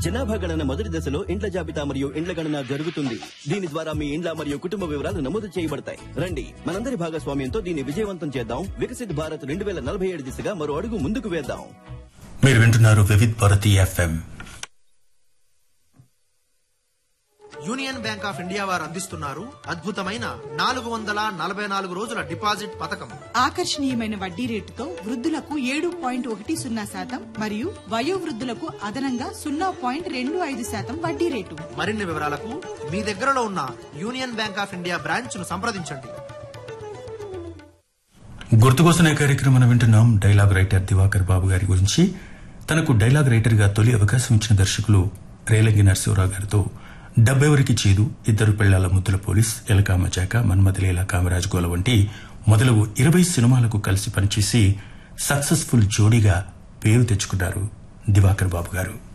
జనాభా గణన మొదటి దశలో ఇండ్ల జాబితా మరియు ఇండ్ల గణన జరుగుతుంది దీని ద్వారా మీ ఇండ్ల మరియు కుటుంబ వివరాలు నమోదు చేయబడతాయి రండి మనందరి భాగస్వామ్యంతో దీన్ని విజయవంతం చేద్దాం వికసిత్ భారత్ రెండు వేల నలభై ఏడు దిశగా మరో అడుగు ముందుకు వేద్దాం మీరు వింటున్నారు Vividh Bharati FM Union Bank of India వారు అందిస్తున్నారు అద్భుతమైన నాలుగు వందల నలభై నాలుగు రోజుల డిపాజిట్ పథకం ఆకర్షణీయమైన వడ్డీ రేటుతో వృద్ధులకు ఏడు పాయింట్ ఒకటి సున్నా శాతం మరియు వయోవృద్ధులకు అదనంగా సున్నా పాయింట్ రెండు ఐదు శాతం వడ్డీ రేటు మరిన్ని వివరాలకు మీ దగ్గరలో ఉన్న Union Bank of India branch ను సంప్రదించండి గుర్తుకోసిన కార్యక్రమం వింటున్నాం డైలాగ్ రైటర్ దివాకర్ బాబు గారి గురించి తనకు డైలాగ్ రైటర్ గా తొలి అవకాశం ఇచ్చిన దర్శకులు రేలంగి నరసింహరావు గారితో డబ్బెవరికి చేదు ఇద్దరు పిల్లల ముద్దుల పోలీస్ ఎలకామ చాక మన్మథలీల కామరాజ్ గోల వంటి మొదలగు ఇరవై సినిమాలకు కలిసి పనిచేసి సక్సెస్ఫుల్ జోడీగా పేరు తెచ్చుకున్నారు దివాకర్ బాబు గారు